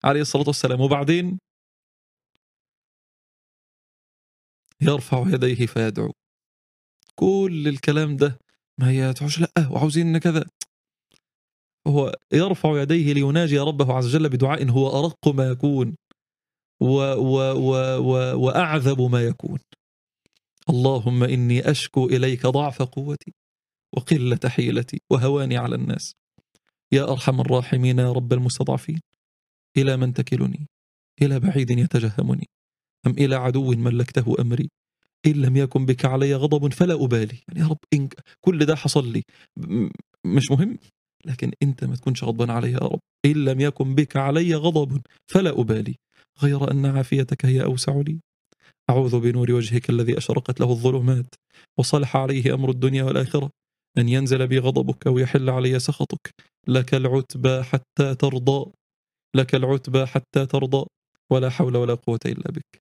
عليه الصلاة والسلام وبعدين يرفع يديه فيدعو كل الكلام ده ما هي تحوش لا وعاوزين كذا هو يرفع يديه ليناجي ربه عز وجل بدعاء هو أرق ما يكون و و و و وأعذب ما يكون اللهم إني أشكو إليك ضعف قوتي وقلة حيلتي وهواني على الناس يا أرحم الراحمين يا رب المستضعفين إلى من تكلني إلى بعيد يتجهمني أم إلى عدو ملكته أمري إن لم يكن بك علي غضب فلا أبالي يعني يا رب إن كل ده حصل لي م- مش مهم لكن أنت ما تكونش غضبان علي يا رب إن لم يكن بك علي غضب فلا أبالي غير أن عافيتك هي أوسع لي أعوذ بنور وجهك الذي أشرقت له الظلمات وصلح عليه أمر الدنيا والآخرة أن ينزل بي غضبك ويحل علي سخطك لك العتبى حتى ترضى لك العتبى حتى ترضى ولا حول ولا قوة إلا بك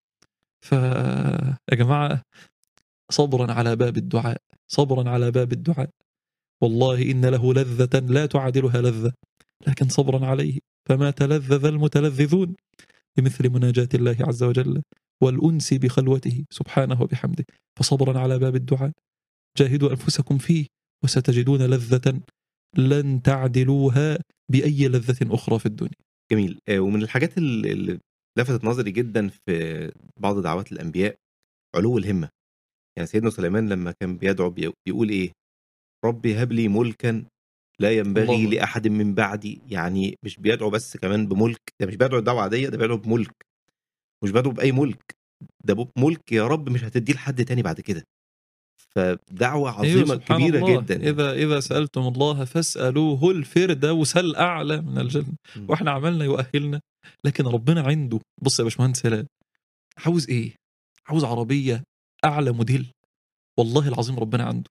ف يا جماعة صبرا على باب الدعاء صبرا على باب الدعاء والله إن له لذة لا تعادلها لذة لكن صبرا عليه فما تلذذ المتلذذون بمثل مناجاة الله عز وجل والأنس بخلوته سبحانه وبحمده فصبرا على باب الدعاء جاهدوا أنفسكم فيه وستجدون لذة لن تعدلوها بأي لذة أخرى في الدنيا جميل آه، ومن الحاجات ال- اللي لفتت نظري جدا في بعض دعوات الانبياء علو الهمه يعني سيدنا سليمان لما كان بيدعو بي- بيقول ايه ربي هب لي ملكا لا ينبغي الله. لاحد من بعدي يعني مش بيدعو بس كمان بملك ده مش بيدعو دعوه عاديه ده بيدعو بملك مش بيدعو باي ملك ده ملك يا رب مش هتديه لحد تاني بعد كده فدعوه عظيمه أيوة سبحان كبيره الله. جدا إذا إذا سألتم الله فاسألوه الفردوس الأعلى من الجنة مم. واحنا عملنا يؤهلنا لكن ربنا عنده بص يا باشمهندس هلال عاوز ايه؟ عاوز عربيه اعلى موديل والله العظيم ربنا عنده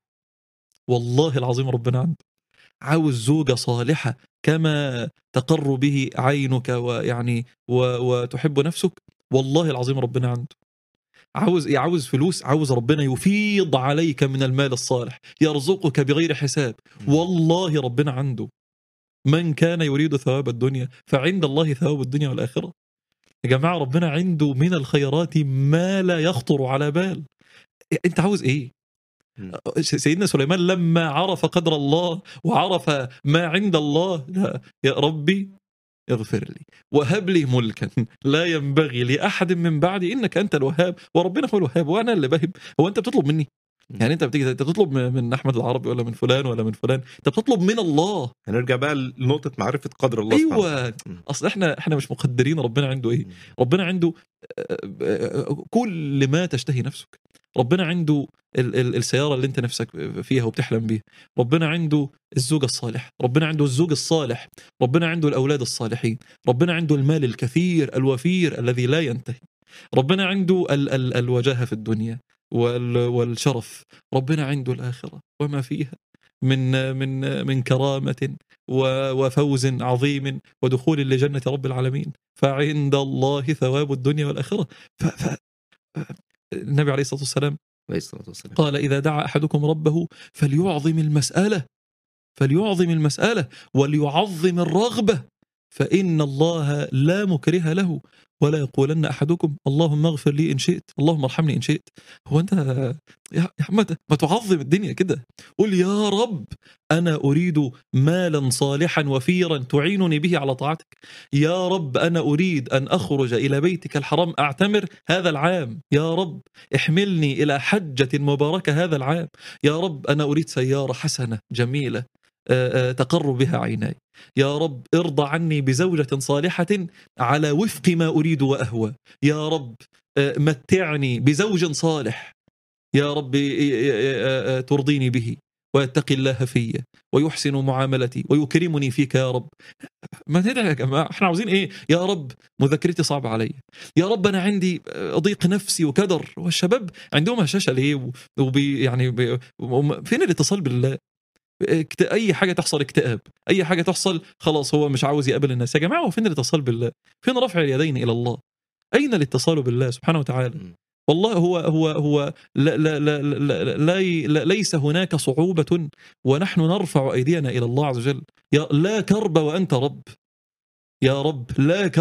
والله العظيم ربنا عنده عاوز زوجة صالحة كما تقر به عينك ويعني و وتحب نفسك والله العظيم ربنا عنده عاوز ايه عاوز فلوس عاوز ربنا يفيض عليك من المال الصالح يرزقك بغير حساب والله ربنا عنده من كان يريد ثواب الدنيا فعند الله ثواب الدنيا والآخرة يا جماعة ربنا عنده من الخيرات ما لا يخطر على بال انت عاوز ايه مم. سيدنا سليمان لما عرف قدر الله وعرف ما عند الله لا يا ربي اغفر لي وهب لي ملكا لا ينبغي لأحد من بعدي إنك أنت الوهاب وربنا هو الوهاب وأنا اللي بهب هو أنت بتطلب مني يعني أنت بتيجي أنت بتطلب من أحمد العربي ولا من فلان ولا من فلان أنت بتطلب من الله هنرجع بقى لنقطه معرفه قدر الله سبحانه أيوة وتعالى. مم. أصل إحنا إحنا مش مقدرين ربنا عنده إيه مم. ربنا عنده آه، آه، كل ما تشتهي نفسك ربنا عنده ال- ال- السيارة اللي انت نفسك فيها وبتحلم بيها ربنا عنده الزوجة الصالح ربنا عنده الزوج الصالح ربنا عنده الأولاد الصالحين ربنا عنده المال الكثير الوفير الذي لا ينتهي ربنا عنده ال ال الوجاهة في الدنيا وال والشرف ربنا عنده الآخرة وما فيها من من من كرامة و- وفوز عظيم ودخول لجنة رب العالمين فعند الله ثواب الدنيا والآخرة ف ف النبي عليه الصلاة والسلام عليه الصلاه والسلام قال إذا دعا أحدكم ربه فليعظم المسألة فليعظم المسألة وليعظم الرغبة فإن الله لا مكره له ولا يقولن أحدكم اللهم اغفر لي إن شئت اللهم ارحمني إن شئت هو أنت يا يا أحمد ما تعظم الدنيا كده قل يا رب أنا أريد مالا صالحا وفيرا تعينني به على طاعتك يا رب أنا أريد أن أخرج إلى بيتك الحرام أعتمر هذا العام يا رب احملني إلى حجة مباركة هذا العام يا رب أنا أريد سيارة حسنة جميلة آه، آه، تقر بها عيناي يا رب ارضى عني بزوجة صالحة على وفق ما أريد وأهوى يا رب آه، متعني بزوج صالح يا رب آه، آه، آه، ترضيني به ويتقي الله في ويحسن معاملتي ويكرمني فيك يا رب ما ندعي يا جماعة احنا عاوزين ايه يا رب مذاكرتي صعبة علي يا رب انا عندي آه، ضيق نفسي وكدر والشباب عندهم هشاشة ليه و- وبي يعني بي وم- فين الاتصال بالله اكت- اي حاجه تحصل اكتئاب اي حاجه تحصل خلاص هو مش عاوز يقابل الناس يا جماعه هو فين الاتصال بالله فين رفع اليدين الى الله اين الاتصال بالله سبحانه وتعالى مم. والله هو هو هو لا لا لا لا لا لا ليس هناك صعوبة ونحن نرفع أيدينا إلى الله عز وجل يا لا كرب وأنت رب يا رب لا كرب